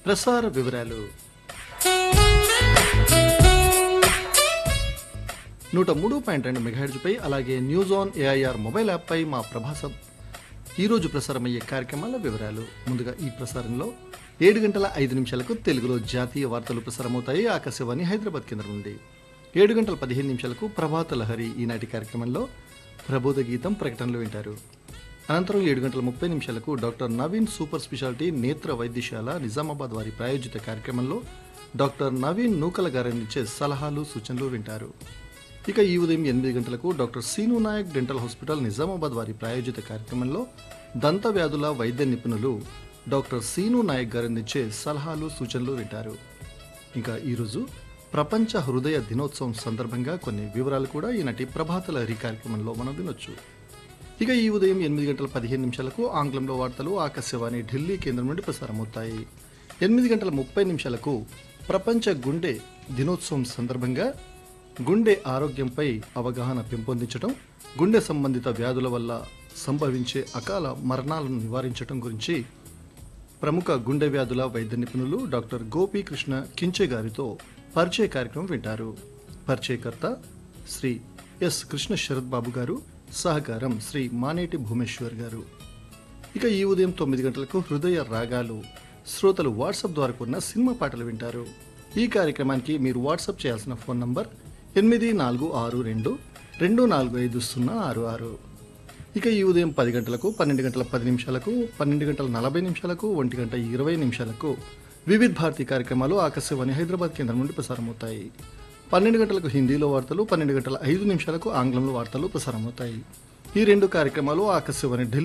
ప్రసార వివరాలు నూట మూడు పాయింట్ రెండు మెగాహెడ్జ్పై అలాగే న్యూస్ ఆన్ ఏఐఆర్ మొబైల్ యాప్పై మా ప్రభాసం ఈరోజు ప్రసారమయ్యే కార్యక్రమాల వివరాలు ముందుగా ఈ ప్రసారంలో ఏడు గంటల ఐదు నిమిషాలకు తెలుగులో జాతీయ వార్తలు ప్రసారమవుతాయి ఆకాశవాణి హైదరాబాద్ కేంద్రం నుండి ఏడు గంటల పదిహేను నిమిషాలకు ప్రభాత లహరి ఈనాటి కార్యక్రమంలో ప్రబోధ గీతం ప్రకటనలు వింటారు అనంతరం ఏడు గంటల ముప్పై నిమిషాలకు డాక్టర్ నవీన్ సూపర్ స్పెషాలిటీ నేత్ర వైద్యశాల నిజామాబాద్ వారి ప్రాయోజిత కార్యక్రమంలో డాక్టర్ నవీన్ నూకల గారందించే సలహాలు సూచనలు వింటారు ఇక ఈ ఉదయం ఎనిమిది గంటలకు doctor Seenu Nayak dental hospital Nizamabad వారి ప్రాయోజిత కార్యక్రమంలో దంత వ్యాధుల వైద్య నిపుణులు డాక్టర్ సీను నాయక్ గారు అందించే సలహాలు సూచనలు వింటారు ఇంకా ఈరోజు ప్రపంచ హృదయ దినోత్సవం సందర్భంగా కొన్ని వివరాలు కూడా ఈనాటి ప్రభాత లహరి కార్యక్రమంలో మనం వినొచ్చు ఇక ఈ ఉదయం ఎనిమిది గంటల పదిహేను నిమిషాలకు ఆంగ్లంలో వార్తలు ఆకాశవాణి ఢిల్లీ కేంద్రం నుండి ప్రసారమవుతాయి ఎనిమిది గంటల ముప్పై నిమిషాలకు ప్రపంచ గుండె దినోత్సవం సందర్భంగా గుండె ఆరోగ్యంపై అవగాహన పెంపొందించడం గుండె సంబంధిత వ్యాధుల వల్ల సంభవించే అకాల మరణాలను నివారించడం గురించి ప్రముఖ గుండె వ్యాధుల వైద్య నిపుణులు డాక్టర్ గోపీకృష్ణ కించే గారితో పరిచయ కార్యక్రమం వింటారు పరిచయకర్త శ్రీ ఎస్ కృష్ణ శరత్ బాబు గారు సహకారం శ్రీ మానేటి భూమేశ్వర్ గారు ఇక ఈ ఉదయం తొమ్మిది గంటలకు హృదయ రాగాలు శ్రోతలు వాట్సాప్ ద్వారా కొన్న సినిమా పాటలు వింటారు ఈ కార్యక్రమానికి మీరు వాట్సాప్ చేయాల్సిన ఫోన్ నంబర్ ఎనిమిది నాలుగు ఆరు రెండు రెండు నాలుగు ఐదు సున్నా ఆరు ఆరు ఇక ఈ ఉదయం పది గంటలకు పన్నెండు గంటల పది నిమిషాలకు పన్నెండు గంటల నలభై నిమిషాలకు ఒంటి గంట ఇరవై నిమిషాలకు వివిధ్ భారతి కార్యక్రమాలు ఆకాశవాణి హైదరాబాద్ కేంద్రం నుండి ప్రసారమవుతాయి పన్నెండు గంటలకు హిందీలో వార్తలు పన్నెండు గంటల ఐదు నిమిషాలకు ఆంగ్లంలో వార్తలు ప్రసారమవుతాయి ఈ రెండు కార్యక్రమాలు ఆకాశవాణి ఢిల్లీ